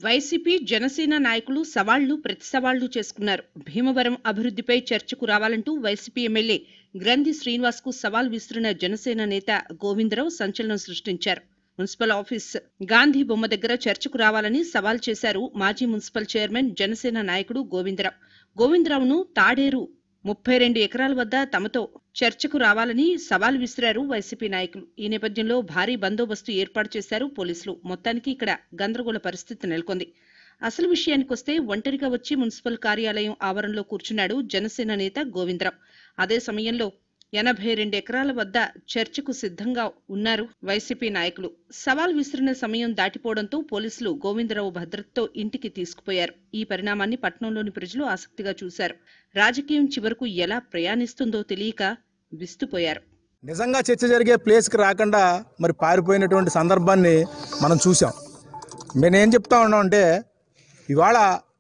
YCP Janasena నాయకులు సవాళ్లు ప్రతి సవాళ్లు చేసుకున్నారు భీమవరం అభివృద్ధిపై చర్చకు రావాలంటూ వైసీపీ ఎమ్మెల్యే గ్రంథి శ్రీనివాస్ కు సవాల్ విసిరిన జనసేన నేత గోవిందరావు సంచలనం సృష్టించారు మున్సిపల్ ఆఫీస్ గాంధీ బొమ్మ దగ్గర చర్చకు రావాలని సవాల్ చేశారు మాజీ మున్సిపల్ చైర్మన్ జనసేన నాయకుడు గోవిందరావు గోవిందరావును తాడేరు ముప్పై రెండు ఎకరాల వద్ద తమతో చర్చకు రావాలని సవాల్ విసిరారు వైసీపీ నాయకులు ఈ నేపథ్యంలో భారీ బందోబస్తు ఏర్పాటు చేశారు పోలీసులు మొత్తానికి ఇక్కడ గందరగోళ పరిస్థితి నెలకొంది అసలు విషయానికొస్తే ఒంటరిగా వచ్చి మున్సిపల్ కార్యాలయం ఆవరణలో కూర్చున్నాడు జనసేన నేత గోవిందరావు అదే సమయంలో ఎనభై రెండు ఎకరాల వద్ద చర్చకు సిద్ధంగా ఉన్నారు వైసీపీ నాయకులు సవాల్ విసిరిన సమయం దాటిపోవడంతో పోలీసులు గోవిందరావు భద్రతతో ఇంటికి తీసుకుపోయారు ఈ పరిణామాన్ని పట్టణంలోని ప్రజలు ఆసక్తిగా చూశారు రాజకీయం చివరకు ఎలా ప్రయాణిస్తుందో తెలియక విస్తుపోయారు నిజంగా చర్చ జరిగే ప్లేస్కి రాకుండా మరి పారిపోయినటువంటి సందర్భాన్ని మనం చూసాం నేనేం చెప్తా ఉన్నాం అంటే ఇవాళ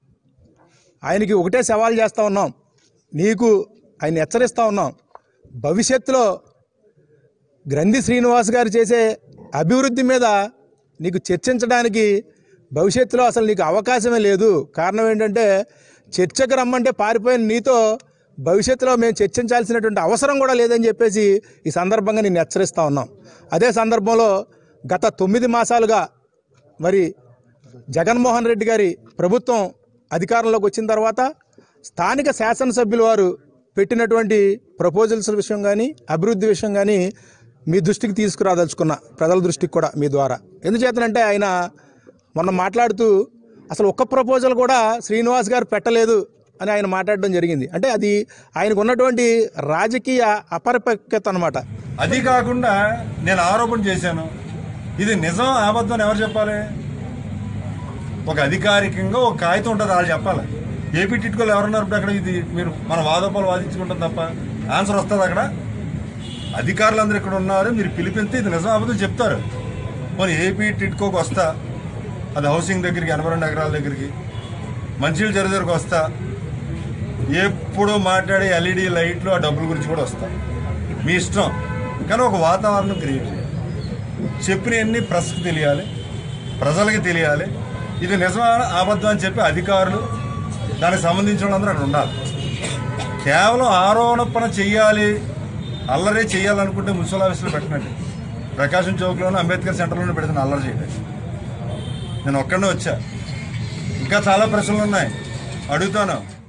ఆయనకి ఒకటే సవాల్ చేస్తూ ఉన్నాం నీకు ఆయన హెచ్చరిస్తూ ఉన్నాం భవిష్యత్తులో గ్రంథి శ్రీనివాస్ గారు చేసే అభివృద్ధి మీద నీకు చర్చించడానికి భవిష్యత్తులో అసలు నీకు అవకాశమే లేదు కారణం ఏంటంటే చర్చకు రమ్మంటే పారిపోయిన నీతో భవిష్యత్తులో మేము చర్చించాల్సినటువంటి అవసరం కూడా లేదని చెప్పేసి ఈ సందర్భంగా నేను హెచ్చరిస్తూ ఉన్నాం అదే సందర్భంలో గత తొమ్మిది మాసాలుగా మరి జగన్మోహన్ రెడ్డి గారి ప్రభుత్వం అధికారంలోకి వచ్చిన తర్వాత స్థానిక శాసనసభ్యుల వారు పెట్టినటువంటి ప్రపోజల్స్ విషయం కానీ అభివృద్ధి విషయం కానీ మీ దృష్టికి తీసుకురాదలుచుకున్న ప్రజల దృష్టికి కూడా మీ ద్వారా ఎందుచేతనంటే ఆయన మొన్న మాట్లాడుతూ అసలు ఒక్క ప్రపోజల్ కూడా శ్రీనివాస్ గారు పెట్టలేదు అని ఆయన మాట్లాడడం జరిగింది అంటే అది ఆయనకు ఉన్నటువంటి రాజకీయ అపరిపక్వత అనమాట అది కాకుండా నేను ఆరోపణ చేశాను ఇది నిజం అబద్ధం అని ఎవరు చెప్పాలి ఒక అధికారికంగా ఒక కాగితం ఉంటుంది వాళ్ళు చెప్పాలి ఏపీ టిట్కోలు ఎవరున్నారు ఇప్పుడు అక్కడ ఇది మీరు మన వాదోపాలు వాదించుకుంటాం తప్ప ఆన్సర్ వస్తుంది అక్కడ అధికారులందరూ ఇక్కడ ఉన్నారు మీరు పిలిపిస్తే ఇది నిజం అబద్ధం చెప్తారు పోనీ ఏపీ టిట్కోకి వస్తా అది హౌసింగ్ దగ్గరికి ఎనభై రెండు ఎకరాల దగ్గరికి మంచినీళ్ళు చెరువు దగ్గరికి వస్తా ఎప్పుడు మాట్లాడే ఎల్ఈడి లైట్లు ఆ డబ్బుల గురించి కూడా వస్తా మీ ఇష్టం కానీ ఒక వాతావరణం క్రియేట్ చేయాలి చెప్పినవన్నీ ప్రెస్కి తెలియాలి ప్రజలకి తెలియాలి ఇది నిజమైన అబద్ధం అని చెప్పి అధికారులు దానికి సంబంధించిన వాళ్ళందరూ అక్కడ ఉండాలి కేవలం ఆరోపణ చెయ్యాలి అల్లరే చేయాలనుకుంటే మున్సిపల్ ఆఫీసులో పెట్టినట్టు ప్రకాశం చౌక్లోనూ అంబేద్కర్ సెంటర్లోనూ పెడుతున్న అల్లరి చేయలేదు నేను ఒక్కడే వచ్చా ఇంకా చాలా ప్రశ్నలు ఉన్నాయి అడుగుతాను